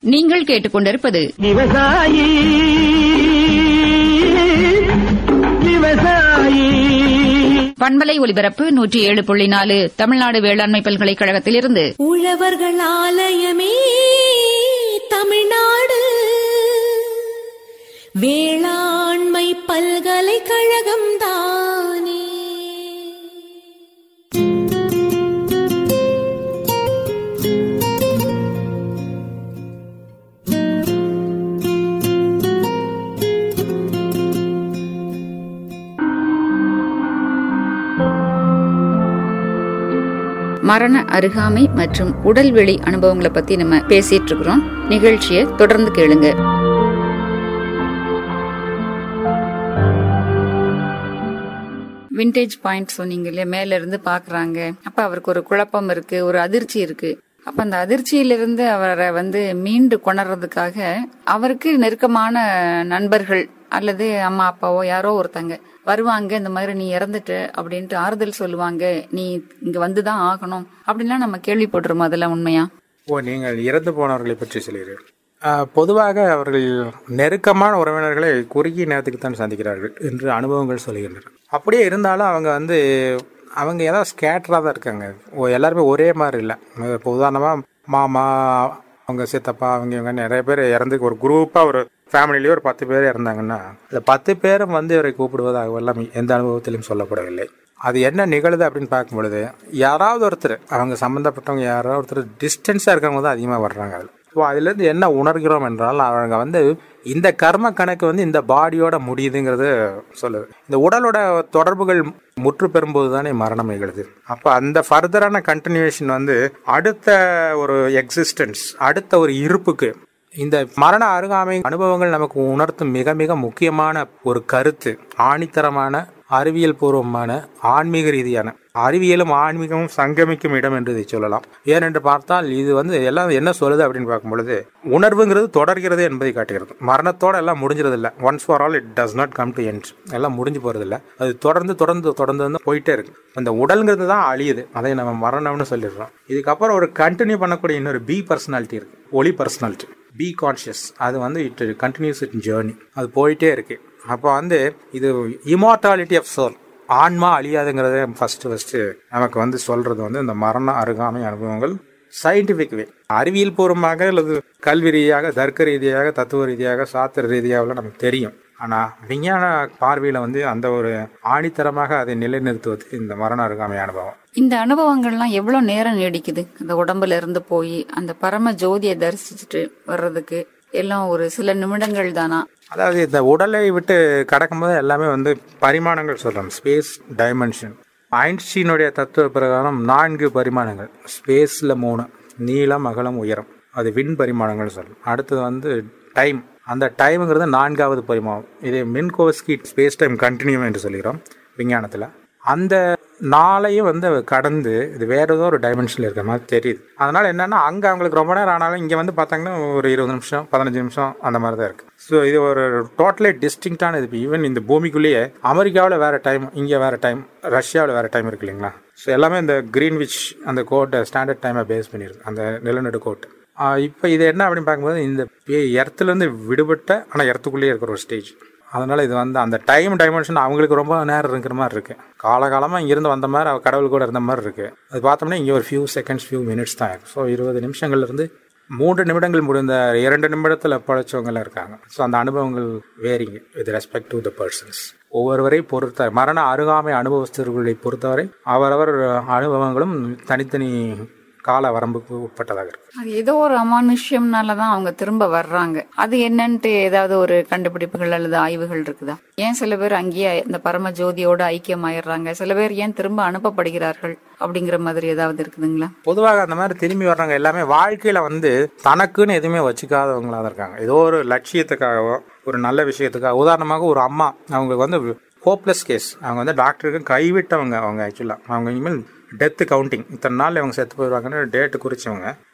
நீங்கள் கேட்டுக்கொண்டிருப்பது விவசாயி விவசாயி பண்பலை ஒலிபரப்பு நூற்றி ஏழு புள்ளி நாலு தமிழ்நாடு வேளாண்மை பல்கலைக்கழகத்திலிருந்து உழவர்கள் ஆலயமே தமிழ்நாடு வேளாண்மை பல்கலைக்கழகம் தானே மரண அருகாமை மற்றும் உடல்வெளி அனுபவங்களை பத்தி நம்ம பேசிட்டு இருக்கிறோம் நிகழ்ச்சியை தொடர்ந்து கேளுங்க விண்டேஜ் பாயிண்ட் சொன்னீங்க இல்லையா மேல இருந்து பாக்குறாங்க அப்ப அவருக்கு ஒரு குழப்பம் இருக்கு ஒரு அதிர்ச்சி இருக்கு அப்ப அந்த அதிர்ச்சியிலிருந்து அவரை வந்து மீண்டு கொணர்றதுக்காக அவருக்கு நெருக்கமான நண்பர்கள் அல்லது அம்மா அப்பாவோ யாரோ ஒருத்தங்க வருவாங்க இந்த மாதிரி நீ இறந்துட்ட அப்படின்ட்டு ஆறுதல் சொல்லுவாங்க நீ இங்க வந்துதான் ஆகணும் அப்படின்லாம் நம்ம கேள்விப்படுறோம் அதெல்லாம் உண்மையா ஓ நீங்கள் இறந்து போனவர்களை பற்றி சொல்கிறீர்கள் ஆஹ், பொதுவாக அவர்கள் நெருக்கமான உறவினர்களை குறுகிய நேரத்துக்கு தான் சந்திக்கிறார்கள் என்று அனுபவங்கள் சொல்கின்றன அப்படியே இருந்தாலும் அவங்க வந்து அவங்க ஏதாவது ஸ்கேட்டராக தான் இருக்காங்க ஓ எல்லாருமே ஒரே மாதிரி இல்லை இப்போ உதாரணமாக மாமா அவங்க சித்தப்பா அவங்க இவங்க நிறைய பேர் இறந்து ஒரு குரூப்பாக ஒரு ஃபேமிலிலேயே ஒரு பத்து பேர் இறந்தாங்கன்னா அந்த பத்து பேரும் வந்து இவரை கூப்பிடுவதாக எல்லாம் எந்த அனுபவத்திலும் சொல்லப்படவில்லை அது என்ன நிகழுது அப்படின்னு பார்க்கும் பொழுது யாராவது ஒருத்தர் அவங்க சம்மந்தப்பட்டவங்க யாராவது ஒருத்தர் டிஸ்டன்ஸாக இருக்கவங்க தான் அதிகமாக வர்றாங்க அதில் ஸோ அதுலேருந்து என்ன உணர்கிறோம் என்றால் அவங்க வந்து இந்த கர்ம கணக்கு வந்து இந்த பாடியோட முடியுதுங்கிறது சொல்லுது இந்த உடலோட தொடர்புகள் முற்று பெறும்போது தானே மரணம் நிகழுது அப்போ அந்த ஃபர்தரான கண்டினியூஷன் வந்து அடுத்த ஒரு எக்ஸிஸ்டன்ஸ் அடுத்த ஒரு இருப்புக்கு இந்த மரண அருகாமை அனுபவங்கள் நமக்கு உணர்த்தும் மிக மிக முக்கியமான ஒரு கருத்து ஆணித்தரமான அறிவியல் பூர்வமான ஆன்மீக ரீதியான அறிவியலும் ஆன்மீகமும் சங்கமிக்கும் இடம் என்று இதை சொல்லலாம் ஏனென்று பார்த்தால் இது வந்து எல்லாம் என்ன சொல்லுது அப்படின்னு பார்க்கும் பொழுது உணர்வுங்கிறது தொடர்கிறது என்பதை காட்டுகிறது மரணத்தோட எல்லாம் முடிஞ்சிறது இல்லை once for all it does not come to end எல்லாம் முடிஞ்சு போறது இல்லை அது தொடர்ந்து தொடர்ந்து தொடர்ந்து வந்து போயிட்டே இருக்கு அந்த உடல்ங்கிறது தான் அழியுது அதை நம்ம மரணம்னு சொல்லிடுறோம் இதுக்கப்புறம் ஒரு கண்டினியூ பண்ணக்கூடிய இன்னொரு பி பர்சனாலிட்டி இருக்கு ஒளி பர்சனாலிட்டி பி கான்ஷியஸ் அது வந்து இட் கண்டினியூஸ் இட் ஜேர்னி அது போயிட்டே இருக்கு அப்போ வந்து இது இமார்டாலிட்டி ஆஃப் சோல் ஆன்மா அழியாதுங்கிறத ஃபர்ஸ்ட் ஃபர்ஸ்ட் நமக்கு வந்து சொல்றது வந்து இந்த மரண அருகாமை அனுபவங்கள் சயின்டிஃபிக் வே அறிவியல் பூர்வமாக அல்லது கல்வி ரீதியாக தர்க்க ரீதியாக தத்துவ ரீதியாக சாத்திர ரீதியாக நமக்கு தெரியும் ஆனால் விஞ்ஞான பார்வையில் வந்து அந்த ஒரு ஆணித்தரமாக அதை நிலைநிறுத்துவது இந்த மரண அருகாமை அனுபவம் இந்த அனுபவங்கள்லாம் எவ்வளவு நேரம் நீடிக்குது அந்த உடம்புல இருந்து போய் அந்த பரம ஜோதியை தரிசிச்சுட்டு வர்றதுக்கு எல்லாம் ஒரு சில நிமிடங்கள் தானா அதாவது இந்த உடலை விட்டு கடக்கும்போது எல்லாமே வந்து பரிமாணங்கள் சொல்றோம் ஸ்பேஸ் டைமென்ஷன் ஐன்ஸ்டீனுடைய தத்துவ பிரகாரம் நான்கு பரிமாணங்கள் ஸ்பேஸில் மூணு நீளம் அகலம் உயரம் அது விண் பரிமாணங்கள் சொல்றோம் அடுத்தது வந்து டைம் அந்த டைம்ங்கிறது நான்காவது பரிமாணம் இது மின்கோஸ்கி ஸ்பேஸ் டைம் கண்டினியூம் என்று சொல்கிறோம் விஞ்ஞானத்தில் அந்த நாளையும் வந்து கடந்து இது வேற ஏதோ ஒரு டைமென்ஷனில் இருக்கிற மாதிரி தெரியுது அதனால என்னன்னா அங்கே அவங்களுக்கு ரொம்ப நேரம் ஆனாலும் இங்கே வந்து பார்த்தாங்கன்னா ஒரு இருபது நிமிஷம் பதினஞ்சு நிமிஷம் அந்த மாதிரி தான் இருக்கு ஸோ இது ஒரு டோட்டலி டிஸ்டிங்டான இது ஈவன் இந்த பூமிக்குள்ளேயே அமெரிக்காவில் வேற டைம் இங்கே வேற டைம் ரஷ்யாவில் வேற டைம் இருக்கு இல்லைங்களா ஸோ எல்லாமே இந்த கிரீன்விச் அந்த கோட்டை ஸ்டாண்டர்ட் டைமை பேஸ் பண்ணியிருக்கு அந்த நிலநடு கோட் இப்போ இது என்ன அப்படின்னு பார்க்கும்போது இந்த எர்த்துலேருந்து விடுபட்ட ஆனால் எர்த்துக்குள்ளேயே இருக்கிற ஒரு ஸ்டேஜ் அதனால இது வந்து அந்த டைம் டைமென்ஷன் அவங்களுக்கு ரொம்ப நேரம் இருக்கிற மாதிரி இருக்கு காலகாலமாக இங்கிருந்து வந்த மாதிரி அவ கடவுள் கூட இருந்த மாதிரி இருக்கு அது பார்த்தோம்னா இங்கே ஒரு ஃபியூ செகண்ட்ஸ் ஃபியூ மினிட்ஸ் தான் இருக்கு ஸோ இருபது நிமிஷங்கள்ல இருந்து மூன்று நிமிடங்கள் முடிந்த இரண்டு நிமிடத்தில் பழைச்சவங்களாம் இருக்காங்க ஸோ அந்த அனுபவங்கள் varying with respect to the persons ஒவ்வொருவரை பொறுத்த மரண அருகாமை அனுபவஸ்தர்களை பொறுத்தவரை அவரவர் அனுபவங்களும் தனித்தனி கால வரம்புக்கு உட்பட்டதாக இருக்கு அது ஏதோ ஒரு அமானுஷ்யம்னாலதான் அவங்க திரும்ப வர்றாங்க அது என்னன்ட்டு ஏதாவது ஒரு கண்டுபிடிப்புகள் அல்லது ஆய்வுகள் இருக்குதா ஏன் சில பேர் அங்கேயே இந்த பரம ஜோதியோட ஐக்கியம் ஆயிடுறாங்க சில பேர் ஏன் திரும்ப அனுப்பப்படுகிறார்கள் அப்படிங்கிற மாதிரி ஏதாவது இருக்குதுங்களா பொதுவாக அந்த மாதிரி திரும்பி வர்றவங்க எல்லாமே வாழ்க்கையில வந்து தனக்குன்னு எதுவுமே வச்சுக்காதவங்களா தான் இருக்காங்க ஏதோ ஒரு லட்சியத்துக்காகவோ ஒரு நல்ல விஷயத்துக்காக உதாரணமாக ஒரு அம்மா அவங்களுக்கு வந்து ஹோப்லெஸ் கேஸ் அவங்க வந்து டாக்டருக்கு கைவிட்டவங்க அவங்க ஆக்சுவலாக அவங்க இனிமேல் டெத்து கவுண்டிங் இத்தனை நாள் அவங்க செத்து போயிடுவாங்கன்னு டேட்டு குறிச்சவங்க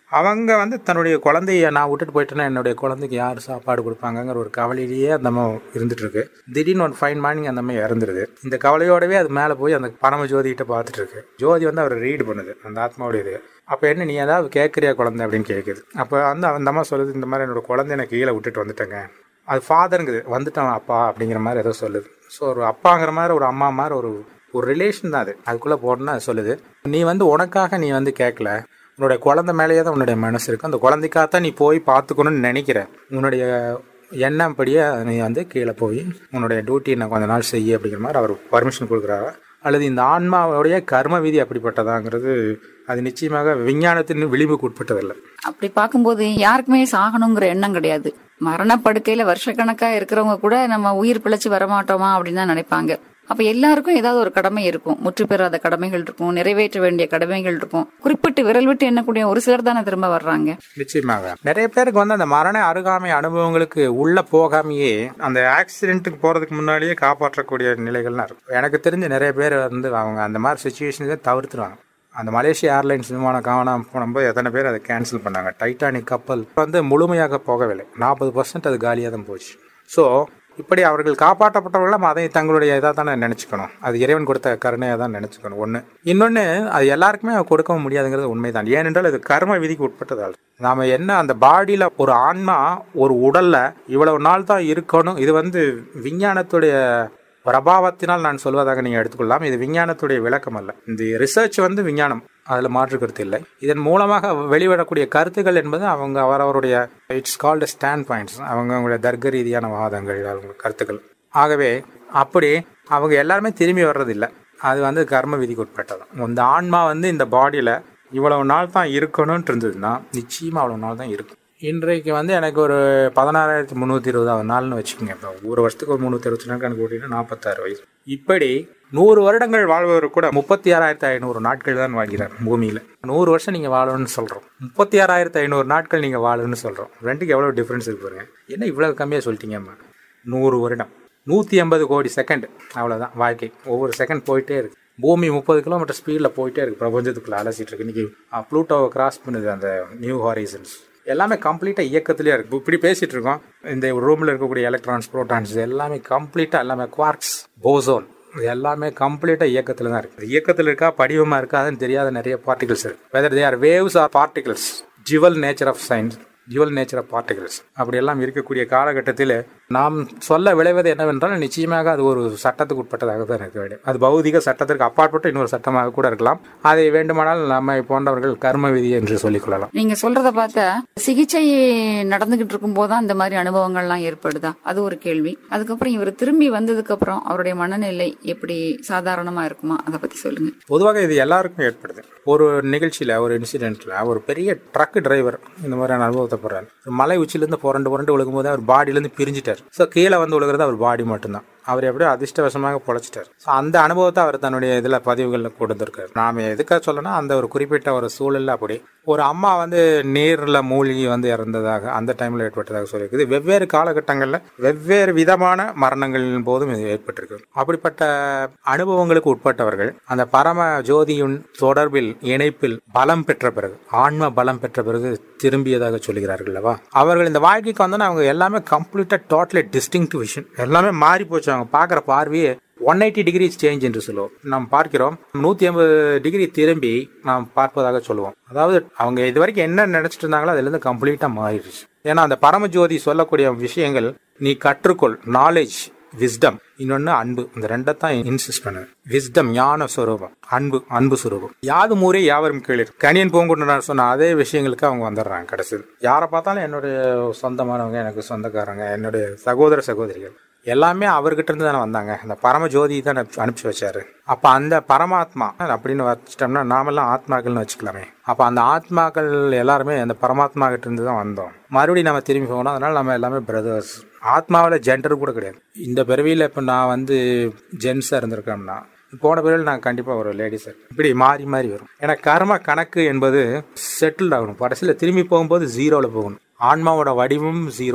அவங்க வந்து தன்னுடைய குழந்தைய நான் விட்டுட்டு போயிட்டேன்னா என்னுடைய குழந்தைக்கு யார் சாப்பாடு கொடுப்பாங்கங்கிற ஒரு கவலையிலேயே அந்த அம்மா இருந்துட்டு இருக்கு திடீர்னு ஒரு ஃபைன் மார்னிங் அந்த அம்மா இறந்துருது இந்த கவலையோடவே அது மேலே போய் அந்த பரம ஜோதிகிட்ட பார்த்துட்டு இருக்கு ஜோதி வந்து அவர் ரீட் பண்ணுது அந்த ஆத்மாவுடைய இது அப்போ என்ன நீ ஏதாவது கேட்குறியா குழந்தை அப்படின்னு கேட்குது அப்போ வந்து அந்த அம்மா சொல்லுது இந்த மாதிரி என்னோட குழந்தைய நான் கீழே விட்டுட்டு வந்துட்டேங்க அது ஃபாதருங்குது வந்துட்டான் அப்பா அப்படிங்கிற மாதிரி ஏதோ சொல்லுது ஸோ ஒரு அப்பாங்கிற மாதிரி ஒரு அம்மா மாதிரி ஒரு ஒரு ரிலேஷன் தான் அது அதுக்குள்ளே போடணும்னு அது சொல்லுது நீ வந்து உனக்காக நீ வந்து கேட்கல உன்னுடைய குழந்தை மேலேயே தான் உன்னுடைய மனசு இருக்கு அந்த குழந்தைக்காகத்தான் நீ போய் பார்த்துக்கணும்னு நினைக்கிற உன்னுடைய எண்ணம் படியே நீ வந்து கீழே போய் உன்னுடைய டியூட்டி நான் கொஞ்ச நாள் செய்ய அப்படிங்கிற மாதிரி அவர் பர்மிஷன் கொடுக்குறாரா அல்லது இந்த ஆன்மாவுடைய கர்ம விதி அப்படிப்பட்டதாங்கிறது அது நிச்சயமாக விஞ்ஞானத்தின் விளிம்புக்கு உட்பட்டதில்லை அப்படி பார்க்கும்போது யாருக்குமே சாகணுங்கிற எண்ணம் கிடையாது மரணப்படுக்கையில வருஷக்கணக்கா இருக்கிறவங்க கூட நம்ம உயிர் பிழைச்சு வரமாட்டோமா அப்படின்னு தான் நினைப்பாங்க அப்ப எல்லாருக்கும் ஏதாவது ஒரு கடமை இருக்கும் முற்று பெறாத கடமைகள் இருக்கும் நிறைவேற்ற வேண்டிய கடமைகள் இருக்கும் குறிப்பிட்டு விரல் விட்டு எண்ணக்கூடிய ஒரு சிலர் தானே திரும்ப வர்றாங்க நிச்சயமாக நிறைய பேருக்கு வந்து அந்த மரண அருகாமை அனுபவங்களுக்கு உள்ள போகாமையே அந்த ஆக்சிடென்ட்டுக்கு போறதுக்கு முன்னாடியே காப்பாற்றக்கூடிய நிலைகள்லாம் இருக்கும் எனக்கு தெரிஞ்ச நிறைய பேர் வந்து அவங்க அந்த மாதிரி சுச்சுவேஷன்ஸை தவிர்த்துருவாங்க அந்த மலேசியா ஏர்லைன்ஸ் விமானம் காணாமல் போனபோது எத்தனை பேர் அதை கேன்சல் பண்ணாங்க டைட்டானிக் கப்பல் வந்து முழுமையாக போகவில்லை நாற்பது பர்சன்ட் அது காலியாக தான் போச்சு ஸோ இப்படி அவர்கள் காப்பாற்றப்பட்டவர்களும் அதை தங்களுடைய இதாக தானே நினச்சிக்கணும் அது இறைவன் கொடுத்த கருணையாக தான் நினச்சிக்கணும் ஒன்று இன்னொன்று அது எல்லாருக்குமே கொடுக்க முடியாதுங்கிறது உண்மைதான் ஏனென்றால் அது கர்ம விதிக்கு உட்பட்டதால் நாம் என்ன அந்த பாடியில் ஒரு ஆன்மா ஒரு உடலில் இவ்வளவு நாள் தான் இருக்கணும் இது வந்து விஞ்ஞானத்துடைய பிரபாவத்தினால் நான் சொல்வதாக நீங்கள் எடுத்துக்கொள்ளலாம் இது விஞ்ஞானத்துடைய விளக்கம் அல்ல இந்த ரிசர்ச் வந்து விஞ்ஞானம் அதில் மாற்று கருத்து இல்லை இதன் மூலமாக வெளிவரக்கூடிய கருத்துக்கள் என்பது அவங்க அவரவருடைய இட்ஸ் கால்டு ஸ்டாண்ட் பாயிண்ட்ஸ் அவங்க அவங்களுடைய தர்க்க ரீதியான வாதங்கள் அவங்க கருத்துக்கள் ஆகவே அப்படி அவங்க எல்லாருமே திரும்பி வர்றதில்லை அது வந்து கர்ம விதிக்கு உட்பட்டதான் இந்த ஆன்மா வந்து இந்த பாடியில் இவ்வளவு நாள் தான் இருக்கணும்னு இருந்ததுன்னா நிச்சயமாக அவ்வளோ நாள் தான் இருக்கும் இன்றைக்கு வந்து எனக்கு ஒரு பதினாறாயிரத்தி முந்நூற்றி இருபதாவது நாள்னு வச்சுக்கோங்க இப்போ ஒரு வருஷத்துக்கு ஒரு முந்நூற்றி அறுபத்தி நாள் கணக்கு போட்டிங்கன்னா நாற்பத்தாறு வயசு இப்படி நூறு வருடங்கள் வாழ்பவர் கூட முப்பத்தி ஆறாயிரத்தி ஐநூறு நாட்கள் தான் வாழ்கிறார் பூமியில் நூறு வருஷம் நீங்கள் வாழணும்னு சொல்கிறோம் முப்பத்தி ஆறாயிரத்தி ஐநூறு நாட்கள் நீங்கள் வாழணும்னு சொல்கிறோம் ரெண்டுக்கு எவ்வளோ டிஃப்ரென்ஸ் இருக்கு பாருங்க என்ன இவ்வளோ கம்மியாக சொல்லிட்டீங்கம்மா நூறு வருடம் நூற்றி ஐம்பது கோடி செகண்ட் அவ்வளோதான் வாழ்க்கை ஒவ்வொரு செகண்ட் போயிட்டே இருக்கு பூமி முப்பது கிலோமீட்டர் ஸ்பீடில் போயிட்டே இருக்கு பிரபஞ்சத்துக்குள்ள அலசிட்டு இருக்கு இன்னைக்கு ப்ளூட்டோவை கிராஸ் பண்ணுது அந்த நியூ ஹாரிசன்ஸ் எல்லாமே கம்ப்ளீட்டாக இயக்கத்திலே இருக்கு இப்படி பேசிட்டு இருக்கோம் இந்த ரூமில் இருக்கக்கூடிய எலக்ட்ரான்ஸ் ப்ரோட்டான்ஸ் எல்லாமே கம்ப்ளீட்டாக எல்லாமே குவார்க்ஸ் போசோன் இது எல்லாமே கம்ப்ளீட்டாக இயக்கத்தில் தான் இருக்குது இயக்கத்தில் இருக்கா படிவமாக இருக்கா அதுன்னு தெரியாத நிறைய பார்ட்டிகல்ஸ் இருக்கு whether they are waves or particles dual nature of science dual nature of particles அப்படி எல்லாம் இருக்கக்கூடிய காலகட்டத்தில் நாம் சொல்ல விளைவது என்னவென்றால் நிச்சயமாக அது ஒரு சட்டத்துக்கு உட்பட்டதாக தான் இருக்க வேண்டும் அது பௌதிக சட்டத்திற்கு அப்பாற்பட்ட இன்னொரு சட்டமாக கூட இருக்கலாம் அதை வேண்டுமானால் நம்மை போன்றவர்கள் கர்ம விதி என்று சொல்லிக் கொள்ளலாம் நீங்க சொல்றத பார்த்தா சிகிச்சை நடந்துகிட்டு இருக்கும் போதுதான் இந்த மாதிரி அனுபவங்கள்லாம் ஏற்படுதா அது ஒரு கேள்வி அதுக்கப்புறம் இவர் திரும்பி வந்ததுக்கு அப்புறம் அவருடைய மனநிலை எப்படி சாதாரணமா இருக்குமா அதை பத்தி சொல்லுங்க பொதுவாக இது எல்லாருக்கும் ஏற்படுது ஒரு நிகழ்ச்சியில் ஒரு இன்சிடென்ட்டில் ஒரு பெரிய ட்ரக் டிரைவர் இந்த மாதிரியான அனுபவத்தை போடுறாரு மலை உச்சிலேருந்து புரண்டு புரண்டு விழுகும்போது அவர் பாடியிலேருந்து பிரிஞ்சிட்டார் ஸோ கீழே வந்து விழுகிறது அவர் பாடி மட்டும்தான் அவர் எப்படியோ அதிர்ஷ்டவசமாக பொழைச்சிட்டார் ஸோ அந்த அனுபவத்தை அவர் தன்னுடைய இதில் பதிவுகளில் கொடுத்துருக்காரு நாம் எதுக்காக சொல்லணும்னா அந்த ஒரு குறிப்பிட்ட ஒரு சூழலில் அப்படி ஒரு அம்மா வந்து நீரில் மூழ்கி வந்து இறந்ததாக அந்த டைமில் ஏற்பட்டதாக சொல்லியிருக்குது வெவ்வேறு காலகட்டங்களில் வெவ்வேறு விதமான மரணங்களின் போதும் இது ஏற்பட்டிருக்கு அப்படிப்பட்ட அனுபவங்களுக்கு உட்பட்டவர்கள் அந்த பரம ஜோதியின் தொடர்பில் இணைப்பில் பலம் பெற்ற பிறகு ஆன்ம பலம் பெற்ற பிறகு திரும்பியதாக சொல்லுகிறார்கள் அல்லவா அவர்கள் இந்த வாழ்க்கைக்கு வந்தோன்னா அவங்க எல்லாமே கம்ப்ளீட்டாக டோட்டலி டிஸ்டிங் விஷன் எல்லாமே மாறி போச்சு அவங்க பார்க்குற பார்வையே ஒன் எயிட்டி டிகிரி சேஞ்ச் என்று சொல்லுவோம் நாம் பார்க்கிறோம் நூற்றி ஐம்பது டிகிரி திரும்பி நாம் பார்ப்பதாக சொல்லுவோம் அதாவது அவங்க இது வரைக்கும் என்ன நினைச்சிட்டு இருந்தாங்களோ அதுலேருந்து கம்ப்ளீட்டாக மாறிடுச்சு ஏன்னா அந்த பரமஜோதி சொல்லக்கூடிய விஷயங்கள் நீ கற்றுக்கொள் நாலேஜ் விஸ்டம் இன்னொன்னு அன்பு இந்த ரெண்டத்தான் இன்சிஸ்ட் பண்ணு விஸ்டம் ஞான ஸ்வரூபம் அன்பு அன்பு சுரூபம் யாது மூரே யாவரும் கேளிர் கணியன் பூங்குன்றனார் சொன்ன அதே விஷயங்களுக்கு அவங்க வந்துடுறாங்க கடைசியில் யாரை பார்த்தாலும் என்னுடைய சொந்தமானவங்க எனக்கு சொந்தக்காரங்க என்னுடைய சகோதர சகோதரிகள் எல்லாமே அவர்கிட்ட இருந்து தானே வந்தாங்க அந்த பரம ஜோதி தான் அனுப்பிச்சு வச்சாரு அப்ப அந்த பரமாத்மா அப்படின்னு வச்சிட்டோம்னா நாமெல்லாம் ஆத்மாக்கள்னு வச்சுக்கலாமே அப்ப அந்த ஆத்மாக்கள் எல்லாருமே அந்த பரமாத்மா கிட்ட இருந்து தான் வந்தோம் மறுபடியும் நம்ம திரும்பி போகணும் அதனால நம்ம எல்லாமே பிரதர்ஸ் ஆத்மாவில் ஜெண்டர் கூட கிடையாது இந்த பிறவியில் இப்போ நான் வந்து ஜென்ஸாக இருந்திருக்கோம்னா போன பிறகு நான் கண்டிப்பாக ஒரு லேடிஸ் இப்படி மாறி மாறி வரும் ஏன்னா கர்ம கணக்கு என்பது செட்டில் ஆகணும் கடைசியில் திரும்பி போகும்போது ஜீரோவில் போகணும் ஆன்மாவோட வடிவம் ஜீரோ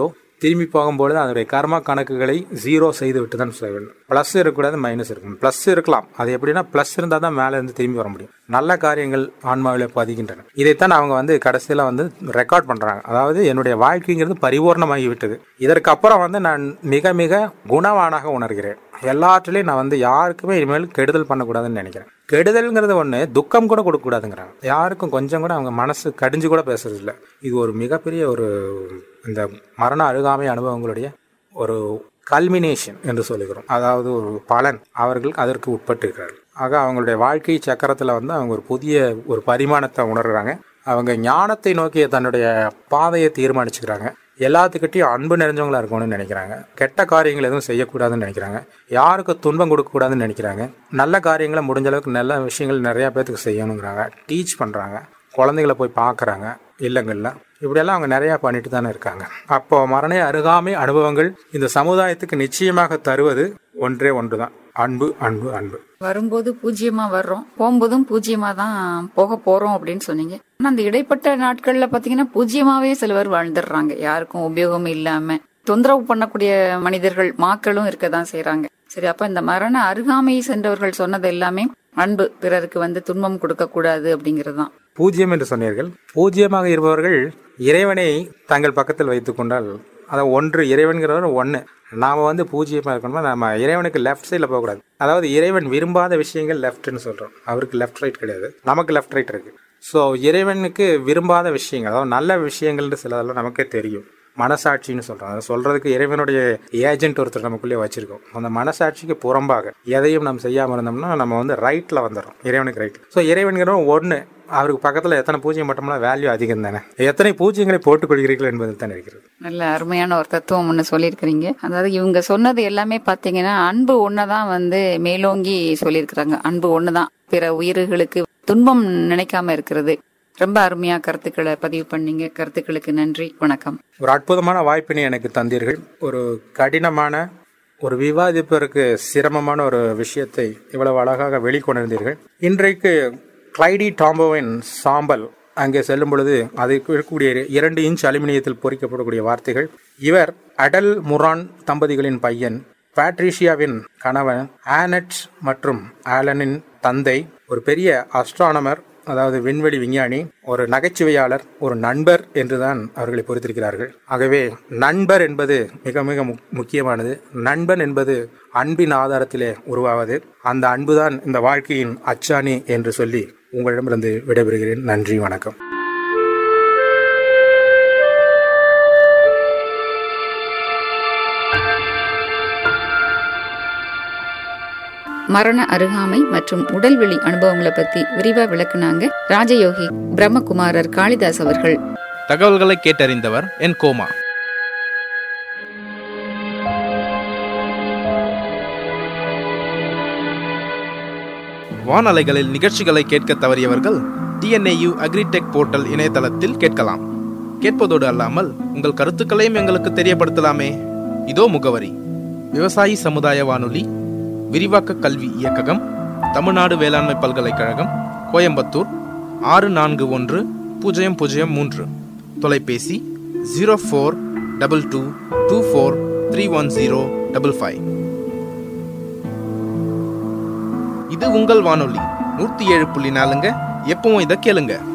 திரும்பி போகும்பொழுது அதனுடைய கர்மா கணக்குகளை ஜீரோ செய்து விட்டு தான் செய்ய வேண்டும் ப்ளஸ் இருக்கக்கூடாது மைனஸ் இருக்கும் ப்ளஸ் இருக்கலாம் அது எப்படின்னா ப்ளஸ் இருந்தால் தான் மேலே இருந்து திரும்பி வர முடியும் நல்ல காரியங்கள் ஆன்மாவில் பதிகின்றன இதைத்தான் அவங்க வந்து கடைசியில் வந்து ரெக்கார்ட் பண்ணுறாங்க அதாவது என்னுடைய வாழ்க்கைங்கிறது பரிபூர்ணமாகி விட்டது இதற்கு அப்புறம் வந்து நான் மிக மிக குணவானாக உணர்கிறேன் எல்லாற்றிலையும் நான் வந்து யாருக்குமே இனிமேல் கெடுதல் பண்ணக்கூடாதுன்னு நினைக்கிறேன் கெடுதல்ங்கிறது ஒன்று துக்கம் கூட கொடுக்கக்கூடாதுங்கிறாங்க யாருக்கும் கொஞ்சம் கூட அவங்க மனசு கடிஞ்சு கூட பேசுறது இல்லை இது ஒரு மிகப்பெரிய ஒரு இந்த மரண அருகாமை அனுபவங்களுடைய ஒரு கல்மினேஷன் என்று சொல்லுகிறோம் அதாவது ஒரு பலன் அவர்கள் அதற்கு உட்பட்டு இருக்கிறார்கள் ஆக அவங்களுடைய வாழ்க்கை சக்கரத்தில் வந்து அவங்க ஒரு புதிய ஒரு பரிமாணத்தை உணர்கிறாங்க அவங்க ஞானத்தை நோக்கிய தன்னுடைய பாதையை தீர்மானிச்சுக்கிறாங்க எல்லாத்துக்கிட்டையும் அன்பு நிறைஞ்சவங்களா இருக்கணும்னு நினைக்கிறாங்க கெட்ட காரியங்கள் எதுவும் செய்யக்கூடாதுன்னு நினைக்கிறாங்க யாருக்கும் துன்பம் கொடுக்கக்கூடாதுன்னு நினைக்கிறாங்க நல்ல காரியங்களை முடிஞ்ச அளவுக்கு நல்ல விஷயங்கள் நிறைய பேத்துக்கு செய்யணுங்கிறாங்க டீச் பண்ணுறாங்க குழந்தைகளை போய் பார்க்குறாங்க இல்லங்களில் இப்படியெல்லாம் அவங்க நிறையா பண்ணிட்டு தானே இருக்காங்க அப்போ மரண அருகாமை அனுபவங்கள் இந்த சமுதாயத்துக்கு நிச்சயமாக தருவது ஒன்றே ஒன்று தான் அன்பு அன்பு அன்பு வரும்போது பூஜ்ஜியமா வர்றோம் போகும்போதும் பூஜ்ஜியமா தான் போக போறோம் அப்படின்னு சொன்னீங்க ஆனா அந்த இடைப்பட்ட நாட்கள்ல பாத்தீங்கன்னா பூஜ்ஜியமாவே சிலவர் வாழ்ந்துடுறாங்க யாருக்கும் உபயோகம் இல்லாம தொந்தரவு பண்ணக்கூடிய மனிதர்கள் மாக்களும் இருக்கதான் செய்றாங்க சரி அப்ப இந்த மரண அருகாமை சென்றவர்கள் சொன்னது எல்லாமே அன்பு பிறருக்கு வந்து துன்பம் கொடுக்க கூடாது அப்படிங்கிறது தான் பூஜ்ஜியம் என்று சொன்னீர்கள் பூஜ்ஜியமாக இருப்பவர்கள் இறைவனை தங்கள் பக்கத்தில் வைத்துக் கொண்டால் அதாவது ஒன்று இறைவன்கிறவர் ஒன்று நாம் வந்து பூஜ்ஜியமாக இருக்கணும்னா நம்ம இறைவனுக்கு லெஃப்ட் சைடில் போகக்கூடாது அதாவது இறைவன் விரும்பாத விஷயங்கள் லெஃப்ட்னு சொல்கிறோம் அவருக்கு லெஃப்ட் ரைட் கிடையாது நமக்கு லெஃப்ட் ரைட் இருக்குது ஸோ இறைவனுக்கு விரும்பாத விஷயங்கள் அதாவது நல்ல விஷயங்கள்னு சிலதெல்லாம் நமக்கே தெரியும் மனசாட்சின்னு சொல்கிறோம் அதை சொல்கிறதுக்கு இறைவனுடைய ஏஜென்ட் ஒருத்தர் நமக்குள்ளே வச்சுருக்கோம் அந்த மனசாட்சிக்கு புறம்பாக எதையும் நம்ம செய்யாமல் இருந்தோம்னா நம்ம வந்து ரைட்டில் வந்துடும் இறைவனுக்கு ரைட் ஸோ இறைவன்கிறவன் ஒன்று அவருக்கு பக்கத்தில் எத்தனை பூஜ்ஜியம் மட்டும்னா வேல்யூ அதிகம் தானே எத்தனை பூஜ்ஜியங்களை போட்டுக் கொள்கிறீர்கள் என்பது தான் இருக்கிறது நல்ல அருமையான ஒரு தத்துவம் ஒன்று சொல்லியிருக்கிறீங்க அதாவது இவங்க சொன்னது எல்லாமே பார்த்தீங்கன்னா அன்பு ஒன்னதான் வந்து மேலோங்கி சொல்லியிருக்கிறாங்க அன்பு ஒண்ணுதான் பிற உயிர்களுக்கு துன்பம் நினைக்காம இருக்கிறது ரொம்ப அருமையா கருத்துக்களை பதிவு பண்ணீங்க கருத்துக்களுக்கு நன்றி வணக்கம் ஒரு அற்புதமான வாய்ப்பினை எனக்கு தந்தீர்கள் ஒரு கடினமான ஒரு விவாதிப்பதற்கு சிரமமான ஒரு விஷயத்தை இவ்வளவு அழகாக வெளிக்கொணர்ந்தீர்கள் இன்றைக்கு கிளைடி டாம்போவின் சாம்பல் அங்கே செல்லும் பொழுது அதுக்கு இருக்கக்கூடிய இரண்டு இன்ச் அலுமினியத்தில் பொறிக்கப்படக்கூடிய வார்த்தைகள் இவர் அடல் முரான் தம்பதிகளின் பையன் பேட்ரிஷியாவின் கணவன் ஆனட் மற்றும் ஆலனின் தந்தை ஒரு பெரிய அஸ்ட்ரானமர் அதாவது விண்வெளி விஞ்ஞானி ஒரு நகைச்சுவையாளர் ஒரு நண்பர் என்றுதான் அவர்களை பொறுத்திருக்கிறார்கள் ஆகவே நண்பர் என்பது மிக மிக மு- முக்கியமானது நண்பன் என்பது அன்பின் ஆதாரத்திலே உருவாவது அந்த அன்புதான் இந்த வாழ்க்கையின் அச்சாணி என்று சொல்லி உங்களிடமிருந்து விடைபெறுகிறேன் நன்றி வணக்கம் மரண அருகாமை மற்றும் உடல்வெளி அனுபவங்களை பத்தி விரிவா விளக்குனாங்க ராஜயோகி பிரம்மகுமாரர் காளிதாஸ் அவர்கள் தகவல்களை கேட்டறிந்தவர் என் கோமா வானலைகளில் நிகழ்ச்சிகளை கேட்க தவறியவர்கள் டிஎன்ஏயு அக்ரிடெக் போர்ட்டல் இணையதளத்தில் கேட்கலாம் கேட்பதோடு அல்லாமல் உங்கள் கருத்துக்களையும் எங்களுக்கு தெரியப்படுத்தலாமே இதோ முகவரி விவசாயி சமுதாய வானொலி விரிவாக்க கல்வி இயக்ககம் தமிழ்நாடு வேளாண்மை பல்கலைக்கழகம் கோயம்புத்தூர் ஆறு நான்கு ஒன்று பூஜ்ஜியம் பூஜ்ஜியம் மூன்று தொலைபேசி zero four double two two four three one zero double five இது உங்கள் வானொலி நூற்றி ஏழு புள்ளி நாலுங்க எப்பவும் இதை கேளுங்க